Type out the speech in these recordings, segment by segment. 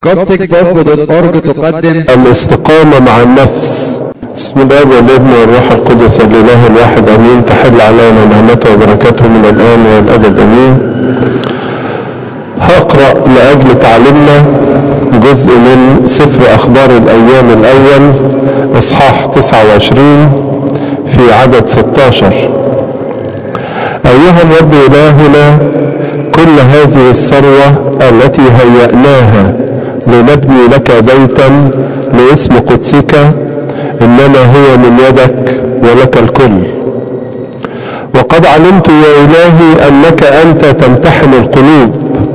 copticbook.org تقدم الاستقامة مع النفس بسم الله والابن والروح القدس الإله الواحد أمين تحل علينا نعمته وبركاته من الآن والأبد أمين هقرأ لأجل تعليمنا جزء من سفر أخبار الأيام الأول إصحاح 29 في عدد 16 أيها الرب إلهنا كل هذه الثروة التي هيأناها لنبني لك بيتا لاسم قدسك إنما هو من يدك ولك الكل وقد علمت يا إلهي أنك أنت تمتحن القلوب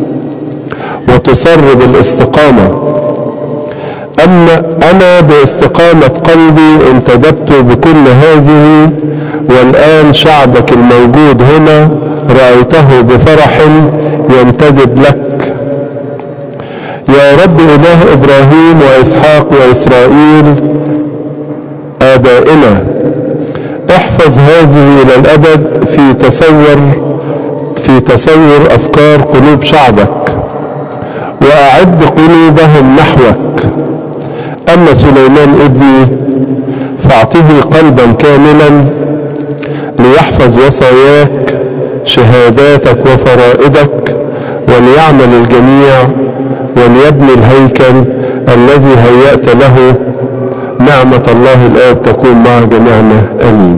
وتصر بالاستقامة أما أنا باستقامة قلبي انتدبت بكل هذه والآن شعبك الموجود هنا رأيته بفرح ينتدب لك يا رب إله إبراهيم وإسحاق وإسرائيل آبائنا احفظ هذه إلى الأبد في تصور في تصور أفكار قلوب شعبك وأعد قلوبهم نحوك أما سليمان ابني فاعطه قلبا كاملا ليحفظ وصاياك شهاداتك وفرائدك وليعمل الجميع وليبني الهيكل الذي هيأت له نعمة الله الآب تكون مع جميعنا آمين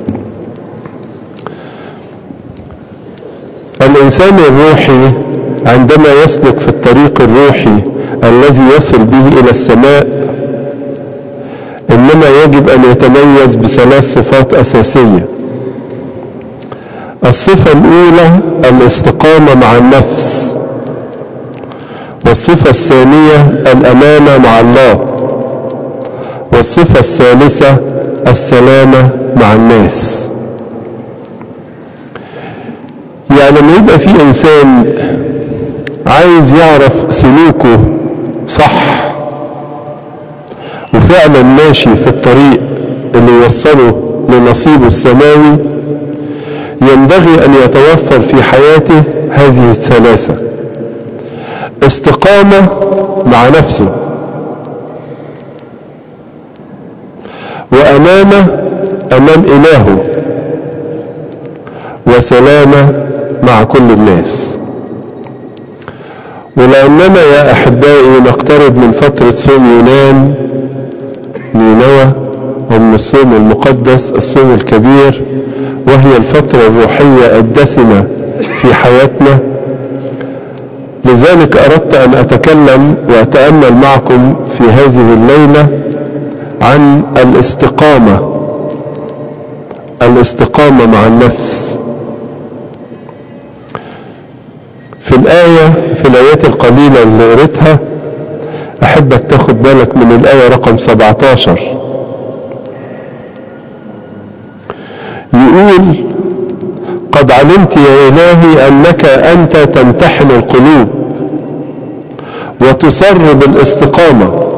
الإنسان الروحي عندما يسلك في الطريق الروحي الذي يصل به إلى السماء إنما يجب أن يتميز بثلاث صفات أساسية الصفة الأولى الاستقامة مع النفس والصفة الثانية الأمانة مع الله والصفة الثالثة السلامة مع الناس يعني لما يبقى في إنسان عايز يعرف سلوكه صح وفعلا ماشي في الطريق اللي يوصله لنصيبه السماوي ينبغي أن يتوفر في حياته هذه الثلاثة استقامة مع نفسه وأمانة أمام إلهه وسلامة مع كل الناس ولأننا يا أحبائي نقترب من فترة صوم يونان نينوى ومن الصوم المقدس الصوم الكبير وهي الفترة الروحية الدسمة في حياتنا لذلك أردت أن أتكلم وأتأمل معكم في هذه الليلة عن الاستقامة الاستقامة مع النفس في الآية في الآيات القليلة اللي قريتها أحبك تاخد بالك من الآية رقم 17 يقول قد علمت يا إلهي أنك أنت تمتحن القلوب وتصر بالاستقامة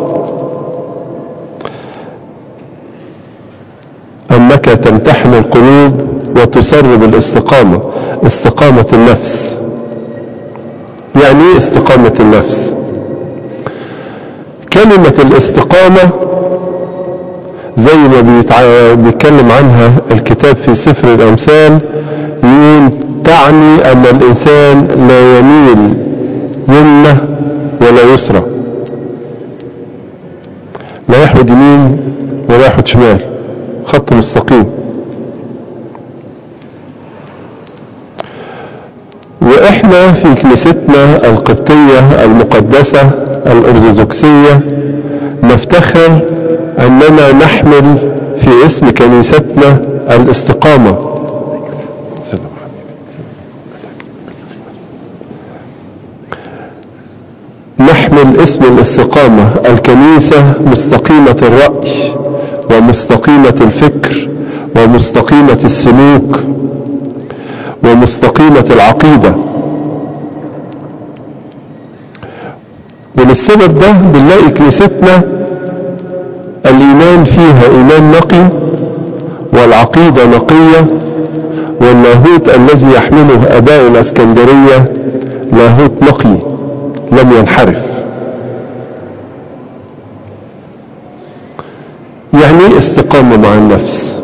أنك تمتحن القلوب وتصر بالاستقامة استقامة النفس يعني ايه استقامة النفس كلمة الاستقامة زي ما بيتع... بيتكلم عنها الكتاب في سفر الأمثال يقول تعني أن الإنسان لا يميل يمنة ولا يسرى لا يحود يمين ولا يحود شمال خط مستقيم وإحنا في كنيستنا القبطية المقدسة الأرثوذكسية نفتخر أننا نحمل في اسم كنيستنا الاستقامة نحمل اسم الاستقامة الكنيسة مستقيمة الرأي ومستقيمة الفكر ومستقيمة السلوك ومستقيمة العقيدة وللسبب ده بنلاقي كنيستنا الإيمان فيها إيمان نقي والعقيدة نقية واللاهوت الذي يحمله أباء الأسكندرية لاهوت نقي لم ينحرف يعني ايه استقامة مع النفس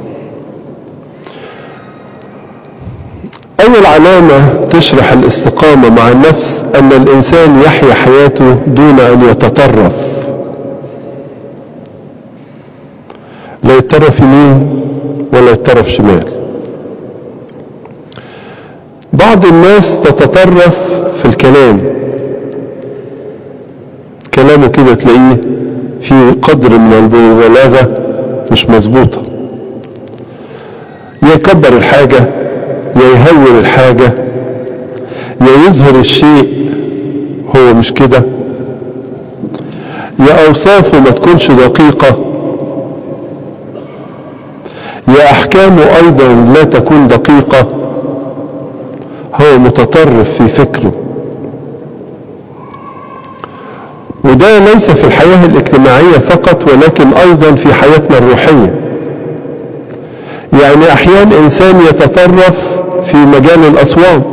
أول علامة تشرح الاستقامة مع النفس أن الإنسان يحيا حياته دون أن يتطرف لا يتطرف يمين ولا يتطرف شمال بعض الناس تتطرف في الكلام كلامه كده تلاقيه في قدر من المبالغة مش مظبوطة يكبر الحاجة يا يهول الحاجة يا يظهر الشيء هو مش كده يا أوصافه ما تكونش دقيقة يا أحكامه أيضا لا تكون دقيقة هو متطرف في فكره وده ليس في الحياة الاجتماعية فقط ولكن أيضا في حياتنا الروحية يعني أحيانا إنسان يتطرف في مجال الأصوات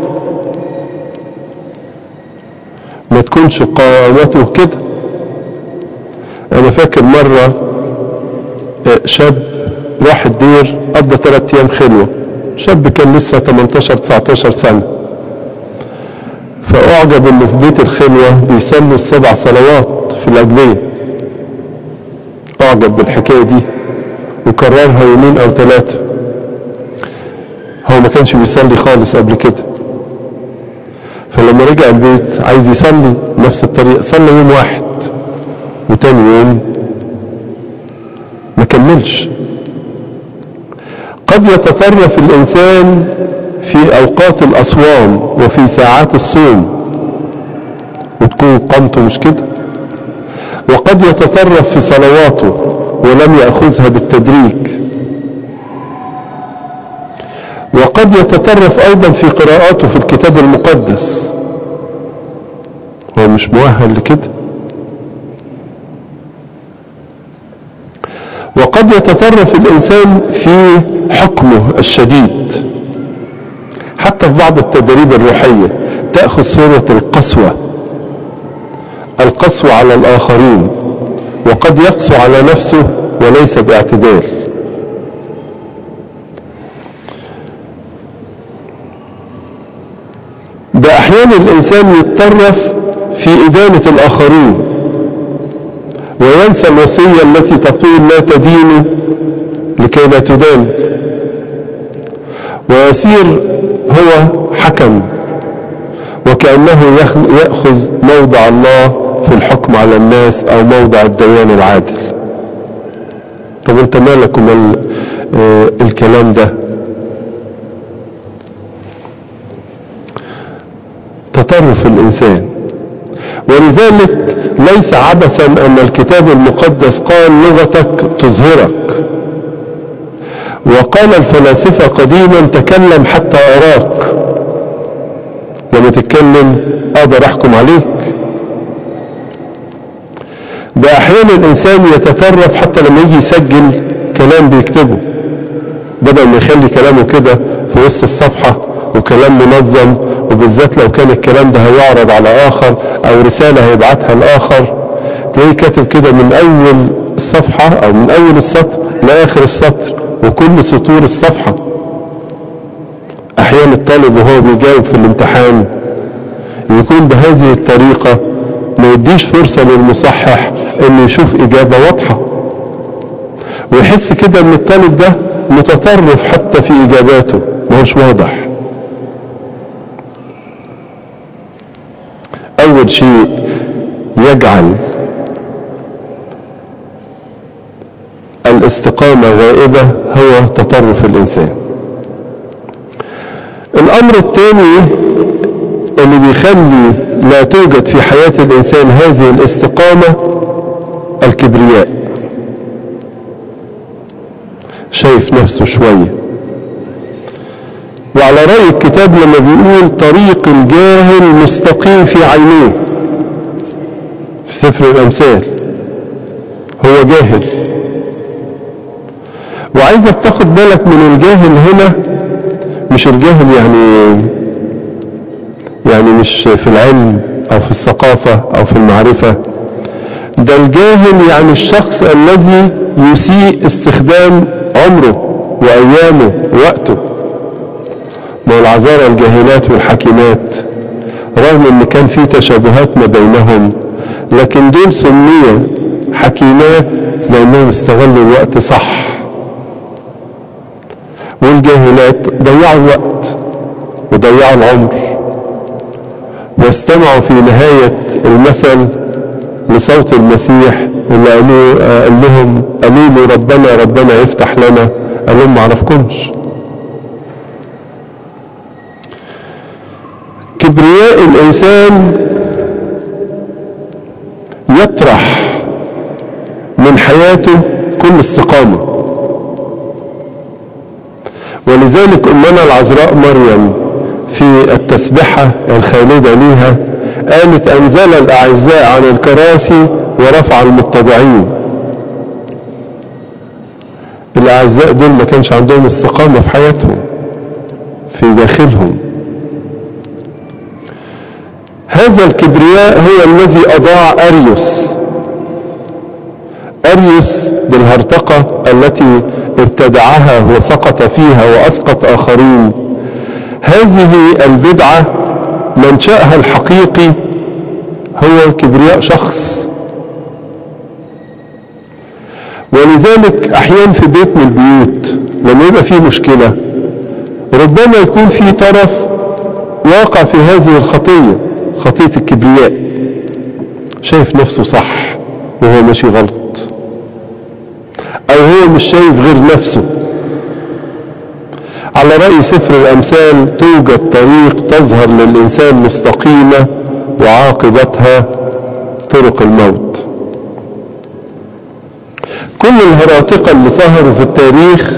ما تكونش قامته كده أنا فاكر مرة شاب راح الدير قضى ثلاث أيام خلوة شاب كان لسه 18 19 سنة فأعجب إنه في بيت الخلوة بيصلوا السبع صلوات في الأجبية أعجب بالحكاية دي وكررها يومين أو ثلاثة هو ما كانش بيصلي خالص قبل كده فلما رجع البيت عايز يصلي نفس الطريقة صلى يوم واحد وتاني يوم ما كملش قد يتطرف الإنسان في أوقات الأصوام وفي ساعات الصوم وتكون قامته مش كده وقد يتطرف في صلواته ولم يأخذها بالتدريج وقد يتطرف أيضا في قراءاته في الكتاب المقدس هو مش مؤهل لكده وقد يتطرف الإنسان في حكمه الشديد حتى في بعض التدريب الروحية تأخذ صورة القسوة القسوة على الآخرين وقد يقسو على نفسه وليس باعتدال ده أحيانا الإنسان يتطرف في إدانة الآخرين وينسى الوصية التي تقول لا تدين لكي لا تدان ويصير هو حكم وكأنه يأخذ موضع الله في الحكم على الناس أو موضع الديان العادل طب انت مالك ومال الكلام ده تطرف الإنسان ولذلك ليس عبثا أن الكتاب المقدس قال لغتك تظهرك وقال الفلاسفة قديما تكلم حتى أراك لما تتكلم أقدر أحكم عليك ده أحيانا الإنسان يتطرف حتى لما يجي يسجل كلام بيكتبه بدل ما يخلي كلامه كده في وسط الصفحة وكلام منظم وبالذات لو كان الكلام ده هيعرض على آخر أو رسالة هيبعتها لآخر تلاقيه كاتب كده من أول الصفحة أو من أول السطر لآخر السطر وكل سطور الصفحة أحيانا الطالب وهو بيجاوب في الامتحان يكون بهذه الطريقة ما يديش فرصة للمصحح انه يشوف اجابة واضحة ويحس كده ان الطالب ده متطرف حتى في اجاباته ما هوش واضح اول شيء يجعل الاستقامة غائبة هو تطرف الانسان الامر الثاني اللي بيخلي لا توجد في حياة الإنسان هذه الاستقامة الكبرياء شايف نفسه شوية وعلى رأي الكتاب لما بيقول طريق الجاهل مستقيم في عينيه في سفر الأمثال هو جاهل وعايزك تاخد بالك من الجاهل هنا مش الجاهل يعني يعني مش في العلم او في الثقافة او في المعرفة ده الجاهل يعني الشخص الذي يسيء استخدام عمره وأيامه ووقته ما العذارى الجاهلات والحكيمات رغم ان كان في تشابهات ما بينهم لكن دول سميوا حكيمات لانهم استغلوا الوقت صح والجاهلات ضيعوا الوقت وضيعوا العمر واستمعوا في نهاية المثل لصوت المسيح اللي قالوا قال لهم قالوا له ربنا ربنا يفتح لنا قال لهم ما عرفكمش كبرياء الإنسان يطرح من حياته كل استقامة ولذلك أمنا العذراء مريم في التسبحة الخالدة ليها قالت أنزل الأعزاء عن الكراسي ورفع المتضعين الأعزاء دول ما كانش عندهم استقامة في حياتهم في داخلهم هذا الكبرياء هو الذي أضاع أريوس أريوس بالهرطقة التي ابتدعها وسقط فيها وأسقط آخرين هذه البدعة منشأها الحقيقي هو كبرياء شخص ولذلك أحيانا في بيت من البيوت لما يبقى فيه مشكلة ربما يكون في طرف واقع في هذه الخطية خطية الكبرياء شايف نفسه صح وهو ماشي غلط أو هو مش شايف غير نفسه على رأي سفر الأمثال توجد طريق تظهر للإنسان مستقيمة وعاقبتها طرق الموت كل الهراطقة اللي ظهروا في التاريخ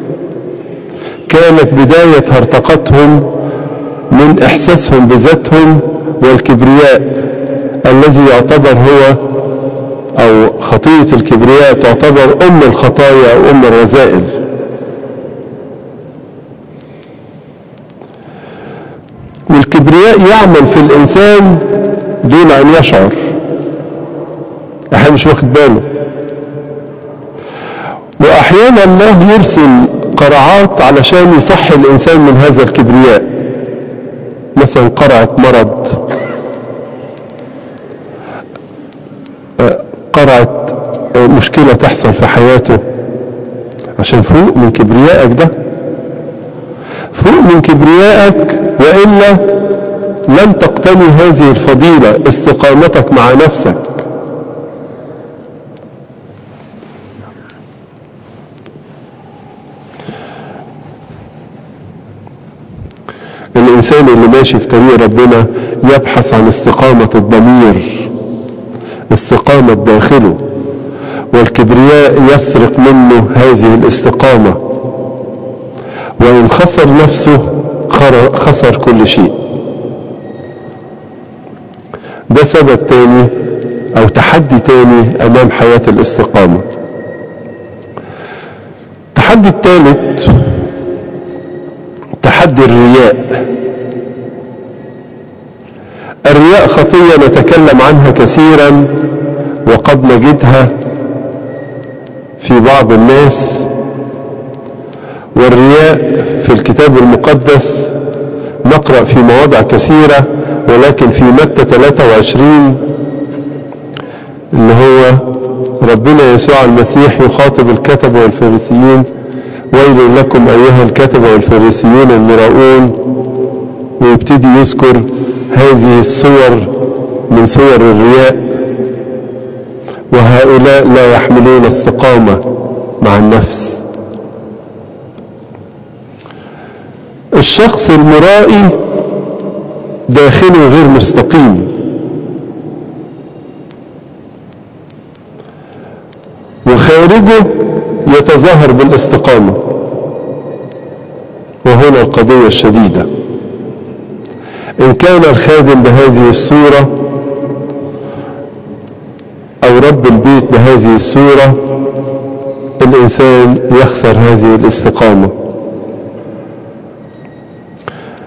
كانت بداية هرطقتهم من إحساسهم بذاتهم والكبرياء الذي يعتبر هو أو خطية الكبرياء تعتبر أم الخطايا أو أم الرذائل والكبرياء يعمل في الإنسان دون أن يشعر أحيانا مش واخد باله وأحيانا الله يرسل قرعات علشان يصحي الإنسان من هذا الكبرياء مثلا قرعة مرض قرعة مشكلة تحصل في حياته عشان فوق من كبريائك ده فوق من كبريائك وإلا لن تقتني هذه الفضيلة استقامتك مع نفسك الإنسان اللي ماشي في طريق ربنا يبحث عن استقامة الضمير استقامة داخله والكبرياء يسرق منه هذه الاستقامة وإن خسر نفسه خسر كل شيء ده سبب تاني أو تحدي تاني أمام حياة الاستقامة التحدي الثالث تحدي الرياء الرياء خطية نتكلم عنها كثيرا وقد نجدها في بعض الناس والرياء في الكتاب المقدس نقرأ في مواضع كثيرة ولكن في متى 23 اللي هو ربنا يسوع المسيح يخاطب الكتبة والفارسيين ويل لكم أيها الكتبة والفارسيون المراؤون ويبتدي يذكر هذه الصور من صور الرياء وهؤلاء لا يحملون استقامة مع النفس الشخص المرائي داخله غير مستقيم وخارجه يتظاهر بالاستقامة وهنا القضية الشديدة إن كان الخادم بهذه الصورة أو رب البيت بهذه الصورة الإنسان يخسر هذه الاستقامة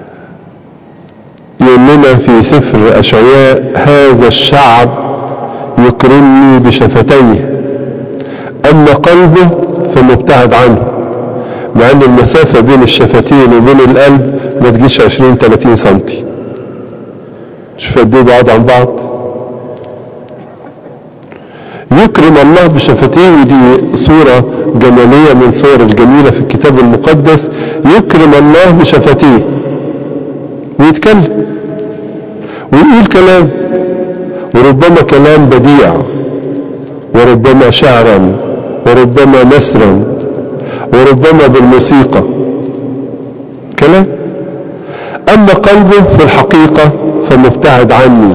يقول لنا في سفر أشعياء هذا الشعب يكرمني بشفتيه أما قلبه فمبتعد عنه مع أن المسافة بين الشفتين وبين القلب ما تجيش 20 30 سنتي شوف قد ايه بعاد عن بعض يكرم الله بشفتيه ودي صورة جمالية من صور الجميلة في الكتاب المقدس يكرم الله بشفتيه ويتكلم ويقول كلام وربما كلام بديع وربما شعرا وربما نسرا وربما بالموسيقى كلام أما قلبه في الحقيقة فمبتعد عني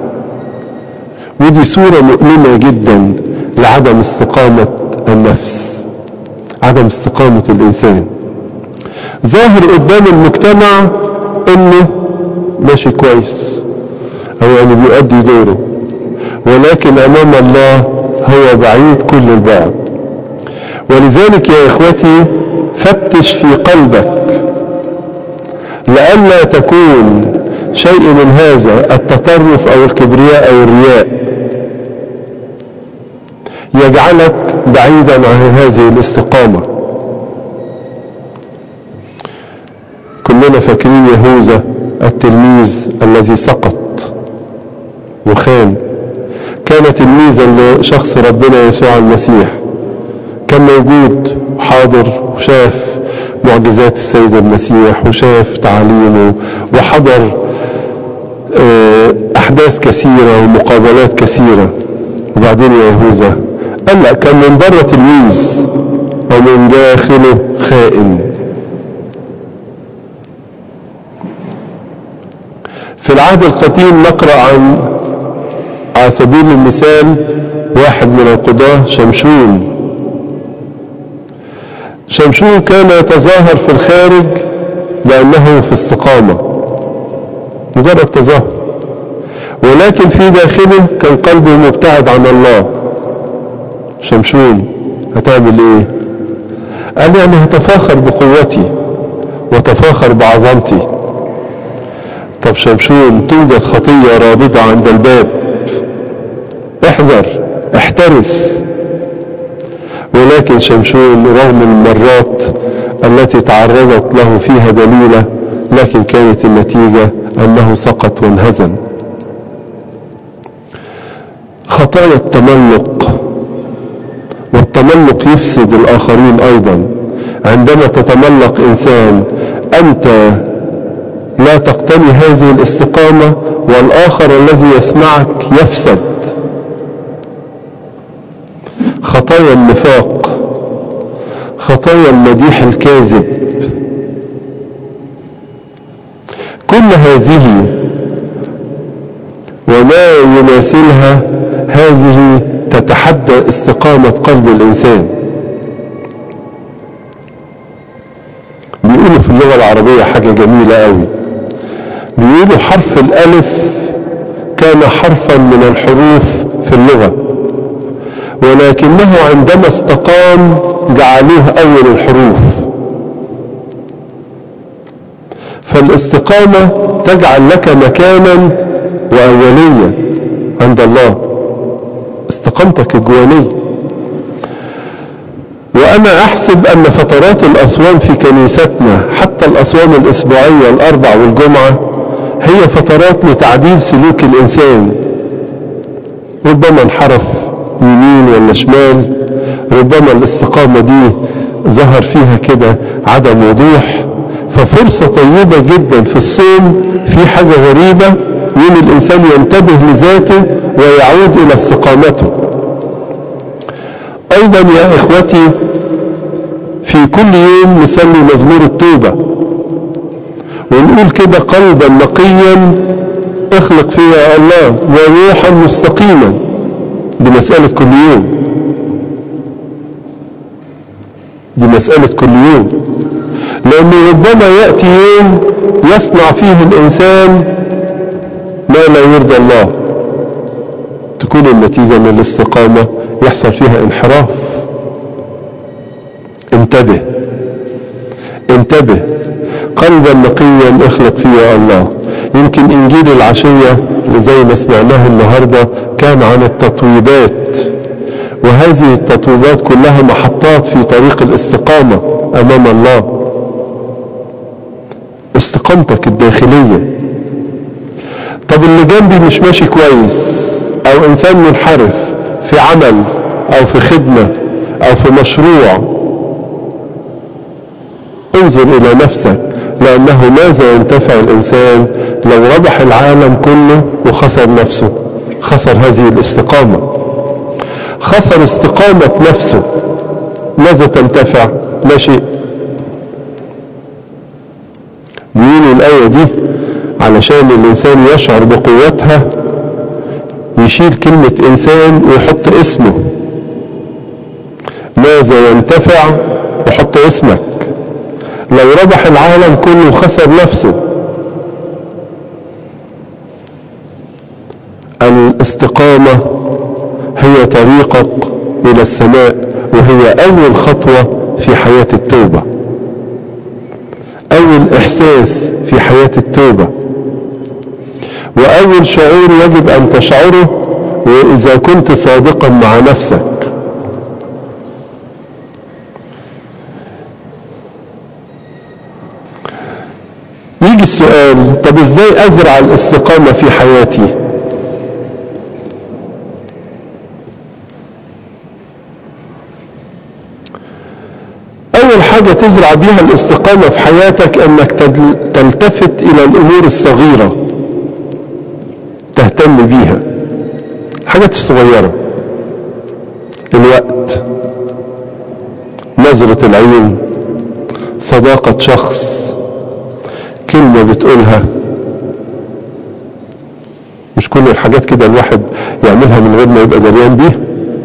ودي صورة مؤلمة جدا لعدم استقامة النفس عدم استقامة الإنسان ظاهر قدام المجتمع انه ماشي كويس او يعني بيؤدي دوره ولكن امام الله هو بعيد كل البعد ولذلك يا اخوتي فتش في قلبك لئلا تكون شيء من هذا التطرف او الكبرياء او الرياء يجعلك بعيدا عن هذه الاستقامه كلنا فاكرين يهوذا التلميذ الذي سقط وخان كان تلميذا لشخص ربنا يسوع المسيح كان موجود وحاضر وشاف معجزات السيد المسيح وشاف تعاليمه وحضر أحداث كثيرة ومقابلات كثيرة وبعدين يا يهوذا قال لا كان من بره تلميذ ومن داخله خائن في العهد القديم نقرأ عن على سبيل المثال واحد من القضاة شمشون شمشون كان يتظاهر في الخارج بأنه في استقامة مجرد تظاهر ولكن في داخله كان قلبه مبتعد عن الله شمشون هتعمل ايه قال يعني هتفاخر بقوتي وتفاخر بعظمتي طب شمشون توجد خطية رابضة عند الباب احذر احترس ولكن شمشون رغم المرات التي تعرضت له فيها دليلة لكن كانت النتيجة أنه سقط وانهزم خطايا التملق والتملق يفسد الآخرين أيضا عندما تتملق إنسان أنت لا تقتني هذه الاستقامة والآخر الذي يسمعك يفسد خطايا النفاق خطايا المديح الكاذب كل هذه وما يماثلها هذه تتحدى استقامة قلب الإنسان بيقولوا في اللغة العربية حاجة جميلة قوي بيقولوا حرف الألف كان حرفا من الحروف في اللغة ولكنه عندما استقام جعلوه أول الحروف فالاستقامة تجعل لك مكانا وأولية عند الله استقامتك الجوانية وأنا أحسب أن فترات الأصوام في كنيستنا حتى الأصوام الأسبوعية الأربع والجمعة هي فترات لتعديل سلوك الإنسان ربما انحرف يمين ولا شمال ربما الاستقامة دي ظهر فيها كده عدم وضوح ففرصة طيبة جدا في الصوم في حاجة غريبة يوم الإنسان ينتبه لذاته ويعود إلى استقامته أيضا يا إخوتي في كل يوم نسمي مزمور التوبة ونقول كده قلبا نقيا اخلق فيها الله وروحا مستقيما دي مسألة كل يوم دي مسألة كل يوم لأنه ربما يأتي يوم يصنع فيه الإنسان ما لا يرضى الله تكون النتيجة من الاستقامة يحصل فيها انحراف انتبه انتبه قلبا نقيا اخلق فيه يا الله يمكن انجيل العشية اللي زي ما سمعناه النهاردة كان عن التطويبات وهذه التطويبات كلها محطات في طريق الاستقامة امام الله استقامتك الداخلية طب اللي جنبي مش ماشي كويس او انسان منحرف في عمل او في خدمة او في مشروع انظر الى نفسك لانه ماذا ينتفع الانسان لو ربح العالم كله وخسر نفسه خسر هذه الاستقامة خسر استقامة نفسه ماذا تنتفع لا شيء بيقول الآية دي علشان الإنسان يشعر بقوتها يشيل كلمة إنسان ويحط اسمه ماذا ينتفع وحط اسمك لو ربح العالم كله وخسر نفسه الاستقامة هي طريقك إلى السماء وهي أول خطوة في حياة التوبة أول إحساس في حياة التوبة وأول شعور يجب أن تشعره وإذا كنت صادقا مع نفسك يجي السؤال طب ازاي ازرع الاستقامة في حياتي اول حاجة تزرع بيها الاستقامة في حياتك انك تلتفت الى الامور الصغيرة تهتم بيها الحاجات الصغيرة الوقت نظرة العين صداقة شخص كلمة بتقولها مش كل الحاجات كده الواحد يعملها من غير ما يبقى دريان بيها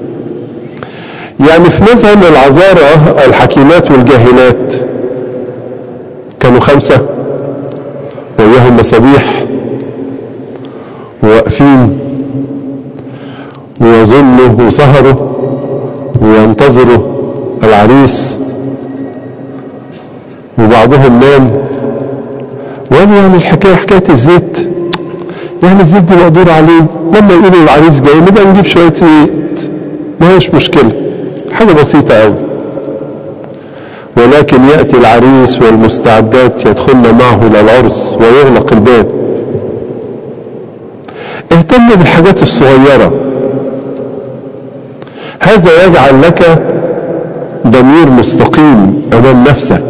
يعني في مذهب العذارى الحكيمات والجاهلات كانوا خمسة وياهم مصابيح وواقفين ويظنوا وسهروا وينتظروا العريس وبعضهم نام وقالوا يعني الحكاية حكاية الزيت يعني الزيت دي مقدور عليه لما يقولوا العريس جاي نبقى نجيب شوية زيت ما هيش مشكلة حاجة بسيطة قوي ولكن يأتي العريس والمستعدات يدخلن معه إلى العرس ويغلق الباب اهتم بالحاجات الصغيرة هذا يجعل لك ضمير مستقيم أمام نفسك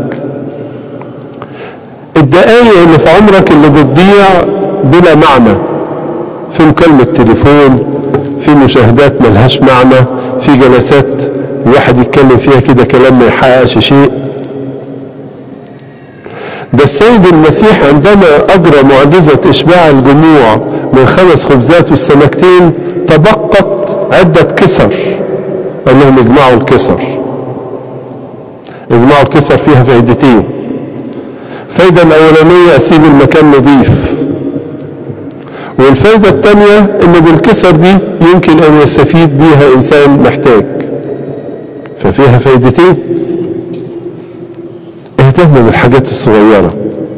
الدقايق اللي في عمرك اللي بتضيع بلا معنى في مكالمة تليفون في مشاهدات ملهاش معنى في جلسات الواحد يتكلم فيها كده كلام ما يحققش شيء ده السيد المسيح عندما أجرى معجزة إشباع الجموع من خمس خبزات والسمكتين تبقت عدة كسر قال لهم اجمعوا الكسر اجمعوا الكسر فيها فايدتين الفايدة الأولانية أسيب المكان نظيف والفايدة الثانية إن بالكسر دي يمكن أن يستفيد بيها إنسان محتاج ففيها فايدتين اهتم بالحاجات الصغيرة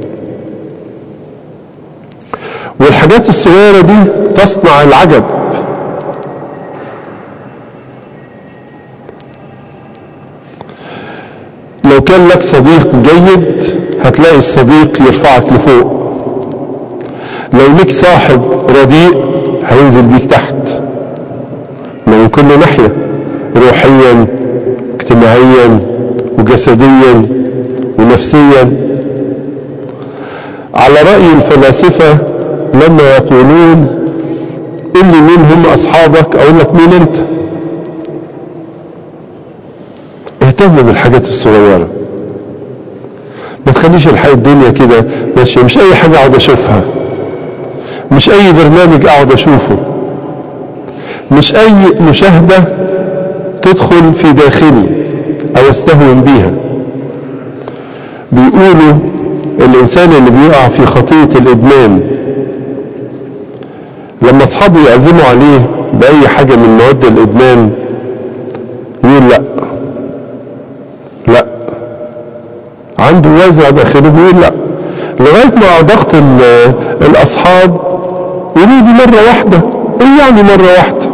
والحاجات الصغيرة دي تصنع العجب لو كان لك صديق جيد هتلاقي الصديق يرفعك لفوق لو لك صاحب رديء هينزل بيك تحت من كل ناحية روحيا اجتماعيا وجسديا ونفسيا على رأي الفلاسفة لما يقولون قل لي مين هم أصحابك أقول لك مين أنت اهتم بالحاجات الصغيرة ما تخليش الحياة الدنيا كده ماشية مش أي حاجة أقعد أشوفها مش أي برنامج أقعد أشوفه مش أي مشاهدة تدخل في داخلي أو استهون بيها بيقولوا الإنسان اللي بيقع في خطية الإدمان لما أصحابه يعزموا عليه بأي حاجة من مواد الإدمان يقول لا لا عنده وازع داخلي بيقول لا لغاية مع ضغط ال- الأصحاب يقولوا دي مرة واحدة إيه يعني مرة واحدة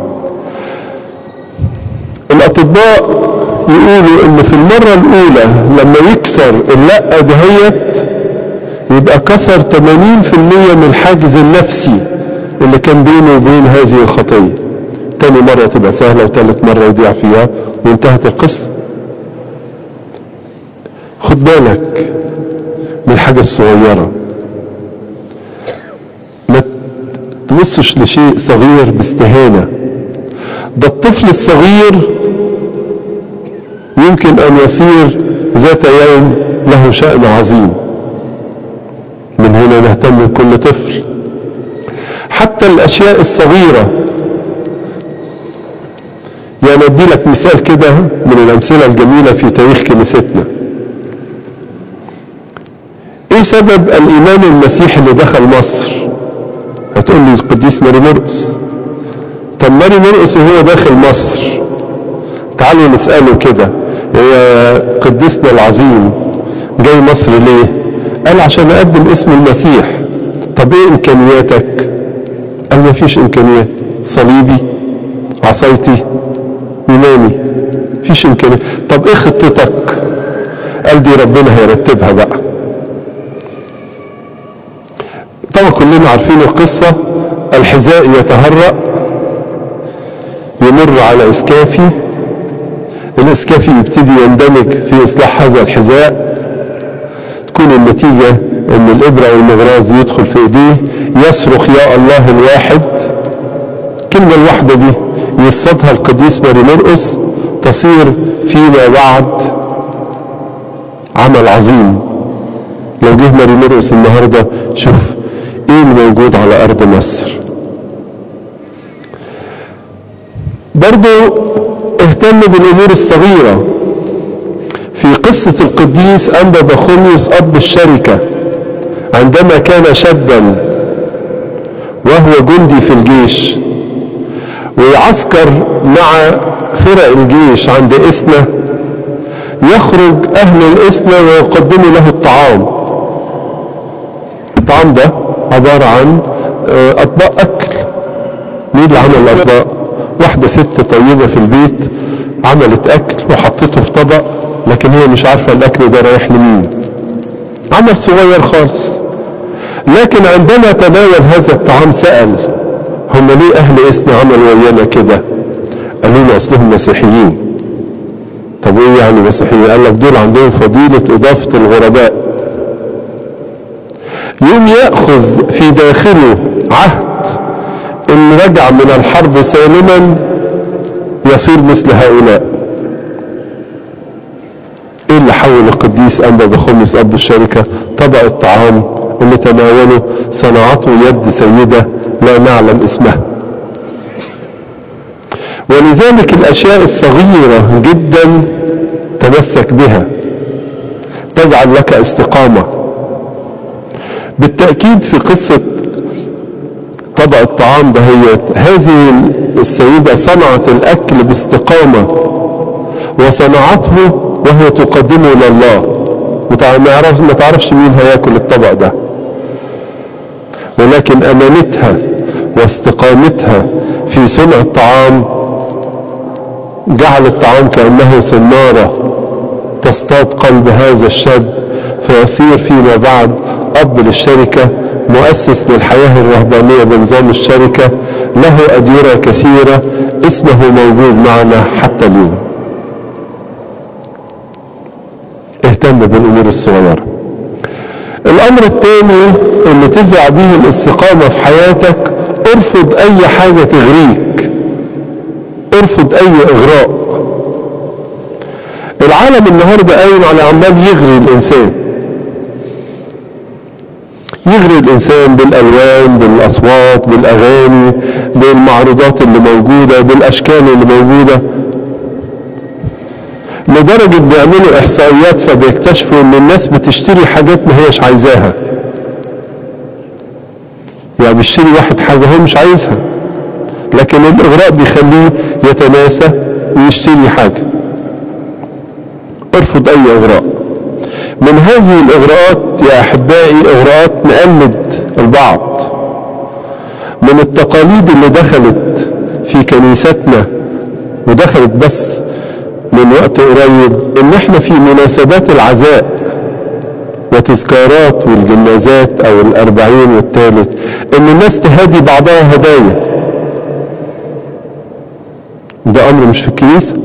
الأطباء يقولوا إن في المرة الأولى لما يكسر اللقة دهيت يبقى كسر 80% من الحاجز النفسي اللي كان بينه وبين هذه الخطية تاني مرة تبقى سهلة وتالت مرة يضيع فيها وانتهت القصة خد بالك من الحاجة الصغيرة ما تبصش لشيء صغير باستهانة ده الطفل الصغير يمكن أن يصير ذات يوم له شأن عظيم من هنا نهتم بكل طفل حتى الأشياء الصغيرة يعني أدي لك مثال كده من الأمثلة الجميلة في تاريخ كنيستنا ايه سبب الايمان المسيحي اللي دخل مصر هتقول لي القديس ماري مرقس طب ماري مرقس وهو داخل مصر تعالوا نسأله كده يا قديسنا العظيم جاي مصر ليه قال عشان اقدم اسم المسيح طب ايه امكانياتك قال ما فيش امكانيات صليبي عصايتي يوناني فيش امكانيات طب ايه خطتك قال دي ربنا هيرتبها بقى طبعا كلنا عارفين القصة الحذاء يتهرأ يمر على إسكافي الإسكافي يبتدي يندمج في إصلاح هذا الحذاء تكون النتيجة أن الإبرة والمغراز يدخل في إيديه يصرخ يا الله الواحد الكلمة الواحدة دي يصطادها القديس ماري مرقس تصير فيما بعد عمل عظيم لو جه ماري مرقس النهارده شوف ايه اللي موجود على ارض مصر برضو اهتم بالامور الصغيره في قصه القديس انبا بخوميوس اب الشركه عندما كان شابا وهو جندي في الجيش ويعسكر مع فرق الجيش عند إسنا يخرج أهل الإسنا ويقدموا له الطعام الطعام ده عبارة عن آه، أطباق أكل مين اللي عمل الأطباق واحدة ست طيبة في البيت عملت أكل وحطته في طبق لكن هي مش عارفة الأكل ده رايح لمين عمل صغير خالص لكن عندما تناول هذا الطعام سأل هم ليه أهل إسنا عملوا ويانا كده قالوا له أصلهم مسيحيين طب إيه يعني مسيحيين قال لك دول عندهم فضيلة إضافة الغرباء يوم يأخذ في داخله عهد إن رجع من الحرب سالما يصير مثل هؤلاء ايه اللي حول القديس انبا بخمس اب الشركه طبق الطعام اللي تناوله صنعته يد سيده لا نعلم اسمها ولذلك الاشياء الصغيره جدا تمسك بها تجعل لك استقامه بالتاكيد في قصه طبق الطعام دهيت هذه السيده صنعت الاكل باستقامه وصنعته وهي تقدمه لله ما يعرف ما تعرفش مين هياكل الطبق ده ولكن امانتها واستقامتها في صنع الطعام جعل الطعام كانه صناره تصطاد قلب هذا الشاب فيصير فيما بعد اب للشركه مؤسس للحياه الرهبانيه بنظام الشركه له اديره كثيره اسمه موجود معنا حتى اليوم اهتم بالامور الصغيره الامر الثاني اللي تزرع به الاستقامة في حياتك ارفض اي حاجة تغريك ارفض اي اغراء العالم النهاردة قايم على عمال يغري الانسان يغري الانسان بالالوان بالاصوات بالاغاني بالمعروضات اللي موجودة بالاشكال اللي موجودة لدرجة بيعملوا احصائيات فبيكتشفوا ان الناس بتشتري حاجات ما هيش عايزاها يعني بيشتري واحد حاجة هو مش عايزها لكن الاغراء بيخليه يتناسى ويشتري حاجة ارفض اي اغراء من هذه الإغراءات يا أحبائي إغراءات نقلد البعض من التقاليد اللي دخلت في كنيستنا ودخلت بس من وقت قريب ان احنا في مناسبات العزاء وتذكارات والجنازات او الاربعين والثالث ان الناس تهادي بعضها هدايا ده امر مش في الكنيسة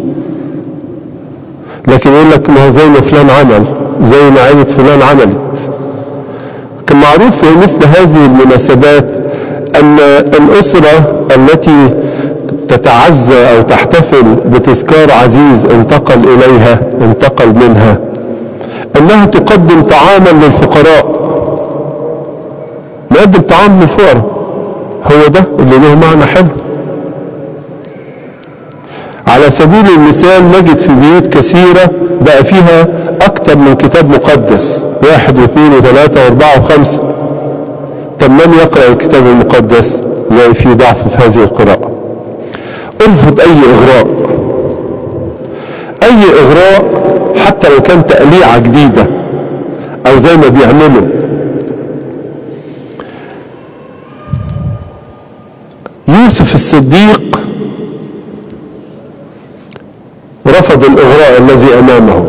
لكن يقول لك ما هو زي ما فلان عمل زي ما عيلة فلان عملت كان معروف في مثل هذه المناسبات ان الاسرة التي تتعزى او تحتفل بتذكار عزيز انتقل اليها انتقل منها انها تقدم طعاما للفقراء نقدم طعام للفقراء هو ده اللي له معنى حلو على سبيل المثال نجد في بيوت كثيرة بقى فيها أكثر من كتاب مقدس واحد واثنين وثلاثة وأربعة وخمسة طب من يقرأ الكتاب المقدس لا في ضعف في هذه القراءة ارفض أي إغراء أي إغراء حتى لو كان تقليعة جديدة أو زي ما بيعملوا يوسف الصديق رفض الإغراء الذي أمامه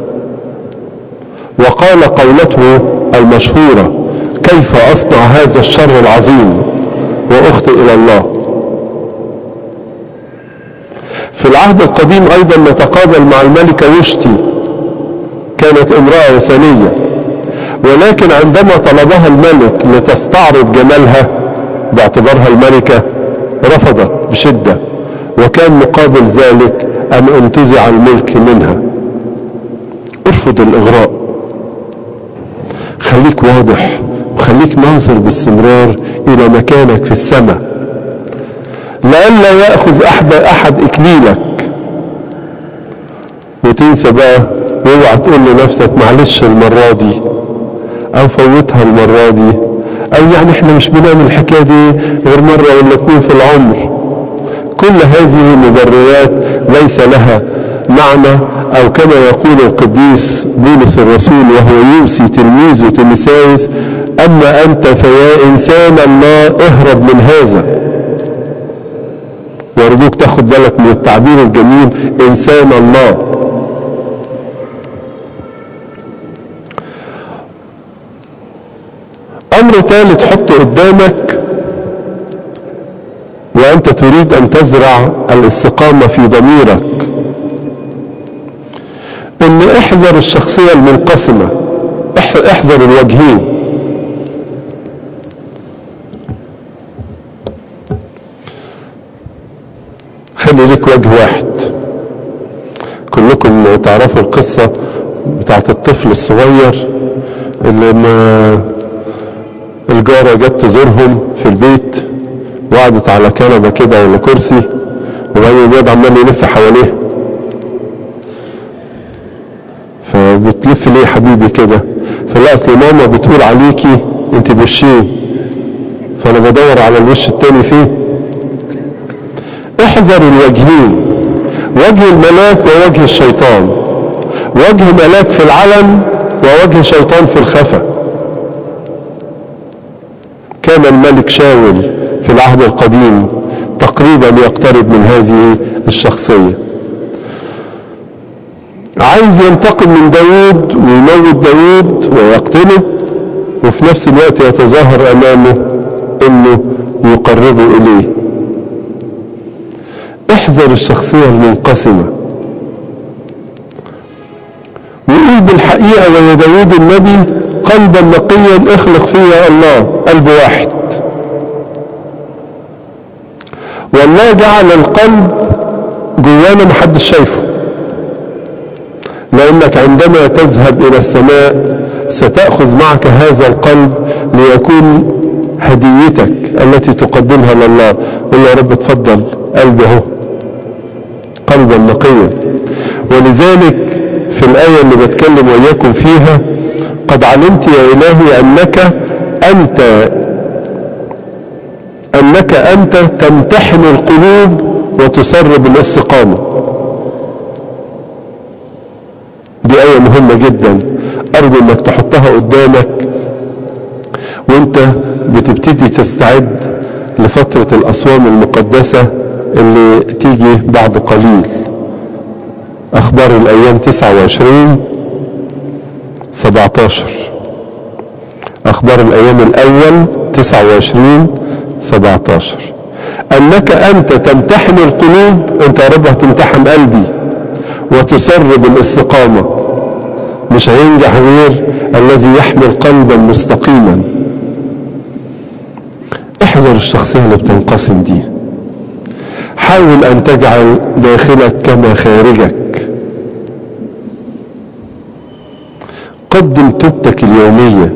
وقال قولته المشهورة كيف أصنع هذا الشر العظيم وأخطئ إلى الله في العهد القديم أيضا نتقابل مع الملكة وشتي كانت امرأة وثنية ولكن عندما طلبها الملك لتستعرض جمالها باعتبارها الملكة رفضت بشدة وكان مقابل ذلك أن انتزع الملك منها ارفض الإغراء خليك واضح وخليك ناظر باستمرار إلى مكانك في السماء لئلا يأخذ أحد, أحد إكليلك وتنسى بقى واوعى تقول لنفسك معلش المرة دي أو فوتها المرة دي أو يعني احنا مش بنعمل الحكاية دي غير مرة ولا اتنين في العمر كل هذه المبررات ليس لها معنى أو كما يقول القديس بولس الرسول وهو يوصي تلميذه تيمساوس أما أنت فيا إنسان الله اهرب من هذا وأرجوك تاخد بالك من التعبير الجميل إنسان الله أمر ثالث حطه قدامك وأنت تريد أن تزرع الاستقامة في ضميرك أن احذر الشخصية المنقسمة احذر الوجهين خلي لك وجه واحد كلكم تعرفوا القصة بتاعت الطفل الصغير اللي ما الجارة جت تزورهم في البيت وقعدت على كنبة كده ولا كرسي وبعدين الواد عمال يلف حواليه فبتلف ليه يا حبيبي كده فلا اصل ماما بتقول عليكي انت بوشين فانا بدور على الوش التاني فيه احذر الوجهين وجه الملاك ووجه الشيطان وجه ملاك في العلن ووجه شيطان في الخفا كان الملك شاول في العهد القديم تقريبا يقترب من هذه الشخصية عايز ينتقم من داود ويموت داود ويقتله وفي نفس الوقت يتظاهر أمامه أنه يقربه إليه احذر الشخصية المنقسمة ويقول بالحقيقة ويا داود النبي قلبا نقيا اخلق فيا الله قلب واحد والله جعل القلب جوانا محدش شايفه لأنك عندما تذهب إلى السماء ستأخذ معك هذا القلب ليكون هديتك التي تقدمها لله قل يا رب اتفضل قلبي اهو قلبا نقيا ولذلك في الآية اللي بتكلم وإياكم فيها قد علمت يا إلهي أنك أنت أنك أنت تمتحن القلوب وتسر بالاستقامة دي آية مهمة جدا ارجو انك تحطها قدامك وانت بتبتدي تستعد لفترة الاصوام المقدسة اللي تيجي بعد قليل اخبار الايام 29 17 اخبار الايام الاول 29 17 انك انت تمتحن القلوب انت يا رب هتمتحن قلبي وتسر بالاستقامة مش هينجح غير الذي يحمل قلبا مستقيما احذر الشخصية اللي بتنقسم دي حاول ان تجعل داخلك كما خارجك قدم توبتك اليومية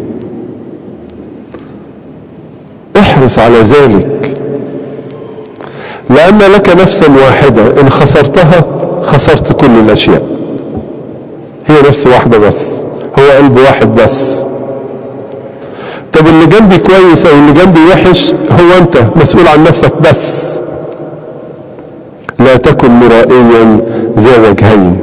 احرص على ذلك لأن لك نفسا واحدة إن خسرتها خسرت كل الأشياء هي نفس واحدة بس هو قلب واحد بس طب اللي جنبي كويس أو اللي جنبي وحش هو أنت مسؤول عن نفسك بس لا تكن مرائيا ذا وجهين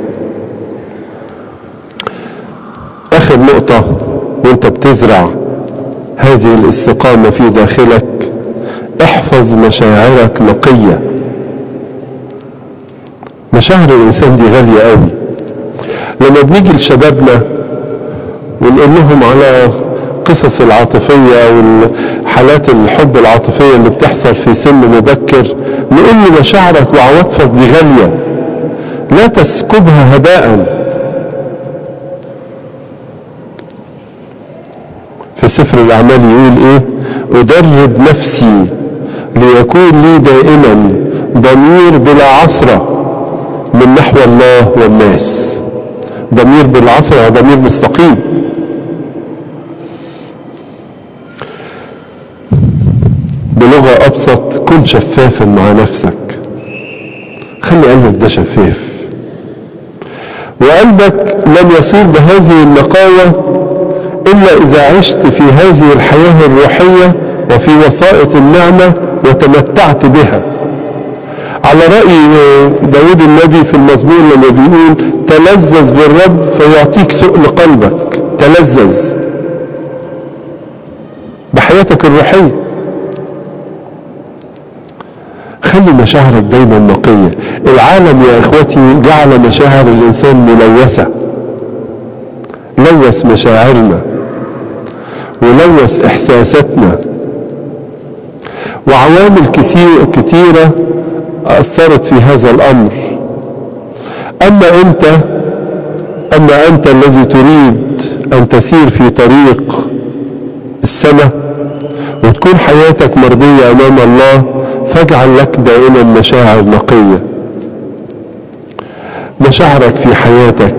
آخر نقطة وأنت بتزرع هذه الاستقامة في داخلك احفظ مشاعرك نقية مشاعر الإنسان دي غالية قوي لما بنيجي لشبابنا ونقول لهم على قصص العاطفية والحالات الحب العاطفية اللي بتحصل في سن مبكر نقول له مشاعرك وعواطفك دي غالية لا تسكبها هباء في سفر الأعمال يقول إيه أدرب نفسي ليكون لي دائما ضمير بلا عصرة من نحو الله والناس ضمير بالعصر ضمير مستقيم بلغة أبسط كن شفافا مع نفسك خلي قلبك ده شفاف وقلبك لن يصير بهذه النقاوة إلا إذا عشت في هذه الحياة الروحية وفي وسائط النعمة وتمتعت بها على رأي داود النبي في المزمور لما بيقول تلذذ بالرب فيعطيك سؤل قلبك تلذذ بحياتك الروحية خلي مشاعرك دايما نقية العالم يا اخوتي جعل مشاعر الانسان ملوثة لوث مشاعرنا ولوث احساساتنا وعوامل كثير كثيرة أثرت في هذا الأمر أما أنت أما أنت الذي تريد أن تسير في طريق السماء وتكون حياتك مرضية أمام الله فاجعل لك دائما مشاعر نقية مشاعرك في حياتك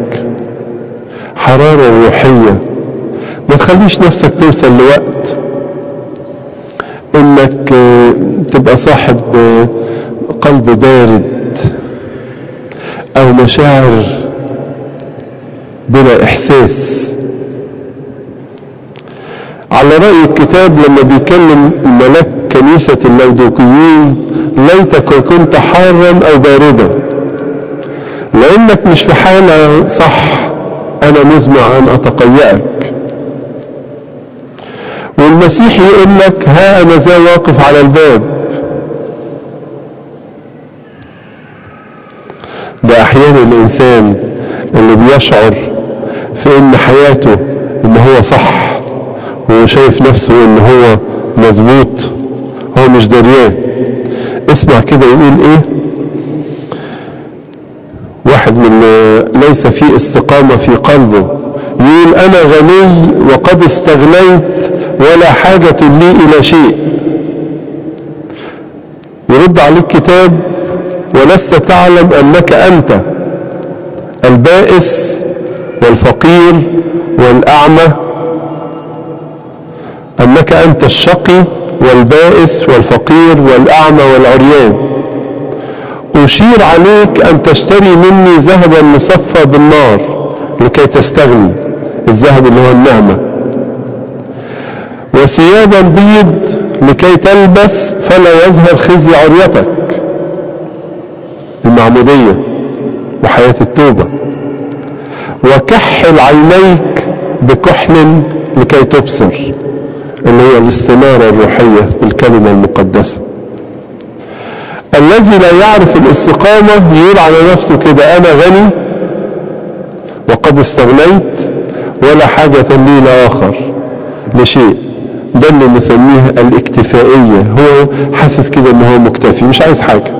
حرارة روحية ما تخليش نفسك توصل لوقت انك تبقى صاحب قلب بارد او مشاعر بلا احساس على رأي الكتاب لما بيكلم ملاك كنيسة اللودوكيين ليتك كنت حارا او باردا لانك مش في حالة صح انا مزمع ان اتقيأك والمسيح يقول لك ها انا ذا واقف على الباب ده احيانا الانسان اللي بيشعر في ان حياته ان هو صح وشايف نفسه ان هو مظبوط هو مش دريان اسمع كده يقول ايه واحد من ليس في استقامة في قلبه يقول انا غني وقد استغنيت ولا حاجة لي الى شيء يرد عليك كتاب ولست تعلم انك انت البائس والفقير والاعمى انك انت الشقي والبائس والفقير والاعمى والعريان اشير عليك ان تشتري مني ذهبا مصفى بالنار لكي تستغني الذهب اللي هو النعمة وثيابا بيض لكي تلبس فلا يظهر خزي عريتك المعمودية وحياة التوبة وكحل عينيك بكحل لكي تبصر اللي هي الاستنارة الروحية بالكلمة المقدسة الذي لا يعرف الاستقامة يقول على نفسه كده أنا غني وقد استغنيت ولا حاجة لي لآخر لشيء ده اللي نسميه الاكتفائية هو حاسس كده ان هو مكتفي مش عايز حاجة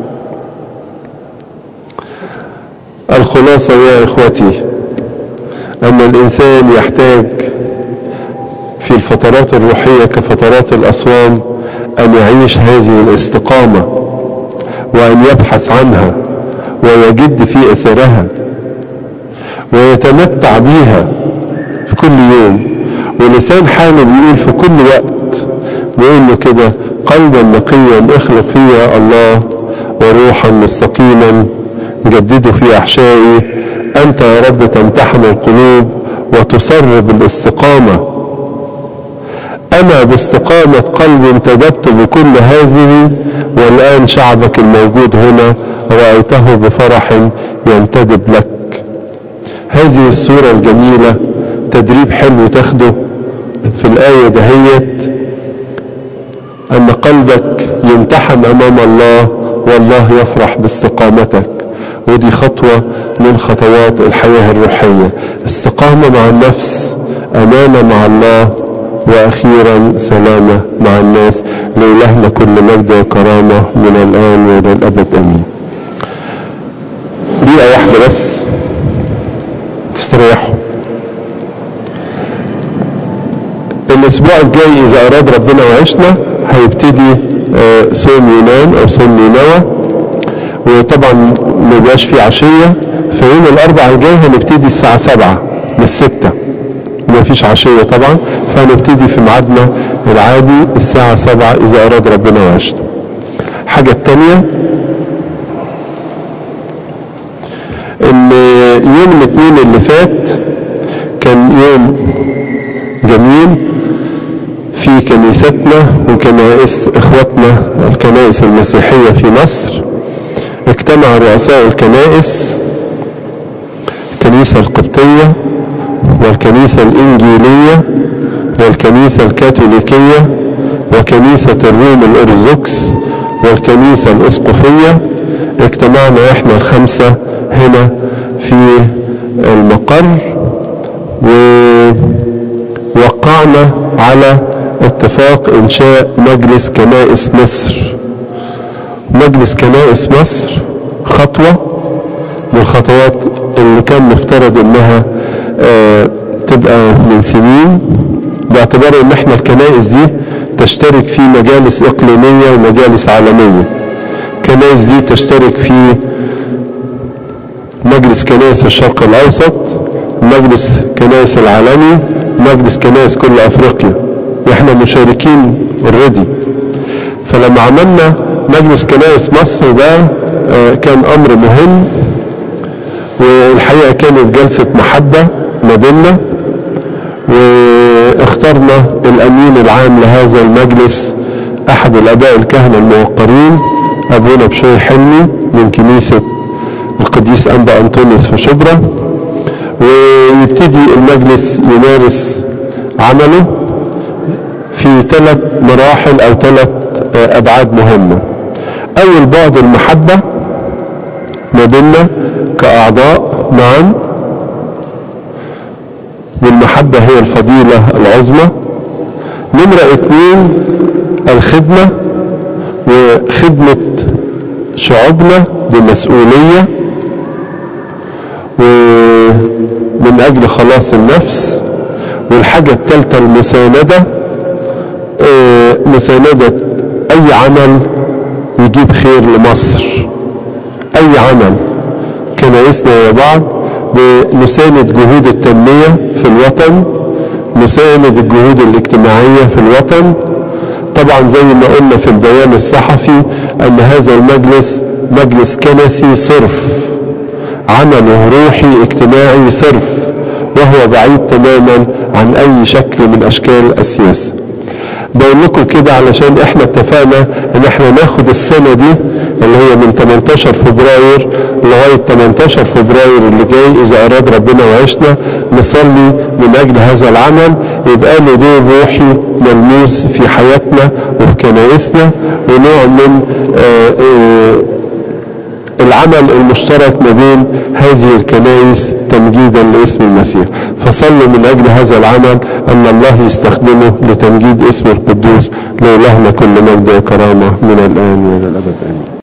الخلاصة يا إخوتي أن الإنسان يحتاج في الفترات الروحية كفترات الأصوام أن يعيش هذه الاستقامة وأن يبحث عنها ويجد في أثرها ويتمتع بيها في كل يوم ولسان حاله بيقول في كل وقت بيقول له كده قلبا نقيا اخلق فيا الله وروحا مستقيما جدده في احشائي انت يا رب تمتحن القلوب وتصر بالاستقامه انا باستقامه قلب انتدبت بكل هذه والان شعبك الموجود هنا رايته بفرح ينتدب لك هذه الصوره الجميله تدريب حلو تاخده في الآية دهيت أن قلبك يمتحن أمام الله والله يفرح باستقامتك ودي خطوة من خطوات الحياة الروحية استقامة مع النفس أمانة مع الله وأخيرا سلامة مع الناس لإلهنا كل مجد وكرامة من الآن وإلى الأبد أمين دقيقة واحدة بس تستريحوا الاسبوع الجاي اذا اراد ربنا وعشنا هيبتدي صوم يونان او صوم نينوى وطبعا ما بيبقاش فيه عشيه في يوم الاربعاء الجاي هنبتدي الساعه 7 للستة ما فيش عشيه طبعا فهنبتدي في ميعادنا العادي الساعه 7 اذا اراد ربنا وعشنا الحاجه الثانيه ان يوم الاثنين اللي فات كان يوم جميل في كنيستنا وكنائس اخواتنا الكنائس المسيحية في مصر اجتمع رؤساء الكنائس الكنيسة القبطية والكنيسة الإنجيلية والكنيسة الكاثوليكية وكنيسة الروم الأرثوذكس والكنيسة الأسقفية اجتمعنا احنا الخمسة هنا في المقر ووقعنا على اتفاق انشاء مجلس كنائس مصر مجلس كنائس مصر خطوة من الخطوات اللي كان مفترض انها اه تبقى من سنين باعتبار ان احنا الكنائس دي تشترك في مجالس اقليمية ومجالس عالمية الكنائس دي تشترك في مجلس كنائس الشرق الاوسط مجلس كنائس العالمي مجلس كنائس كل افريقيا احنا مشاركين اوريدي فلما عملنا مجلس كنائس مصر ده كان امر مهم والحقيقه كانت جلسه محبه ما بيننا واخترنا الامين العام لهذا المجلس احد الاباء الكهنه الموقرين ابونا بشوي حلمي من كنيسه القديس انبا انطونيوس في شبرا ويبتدي المجلس يمارس عمله في ثلاث مراحل او ثلاث ابعاد مهمه اول بعد المحبه ما بيننا كاعضاء معا والمحبه هي الفضيله العظمى نمره اثنين الخدمه وخدمه شعوبنا بمسؤوليه ومن اجل خلاص النفس والحاجه الثالثه المسانده مساندة أي عمل يجيب خير لمصر أي عمل كنائسنا يا بعض بنساند جهود التنمية في الوطن نساند الجهود الاجتماعية في الوطن طبعا زي ما قلنا في البيان الصحفي أن هذا المجلس مجلس كنسي صرف عمله روحي اجتماعي صرف وهو بعيد تماما عن أي شكل من أشكال السياسة بقول لكم كده علشان احنا اتفقنا ان احنا ناخد السنة دي اللي هي من 18 فبراير لغاية 18 فبراير اللي جاي إذا أراد ربنا وعشنا نصلي من أجل هذا العمل يبقى له دور روحي ملموس في حياتنا وفي كنائسنا ونوع من آآ آآ العمل المشترك ما بين هذه الكنائس تمجيدا لاسم المسيح فصلوا من أجل هذا العمل أن الله يستخدمه لتمجيد اسم القدوس لإلهنا كل مجد وكرامة من الآن وإلى الأبد آمين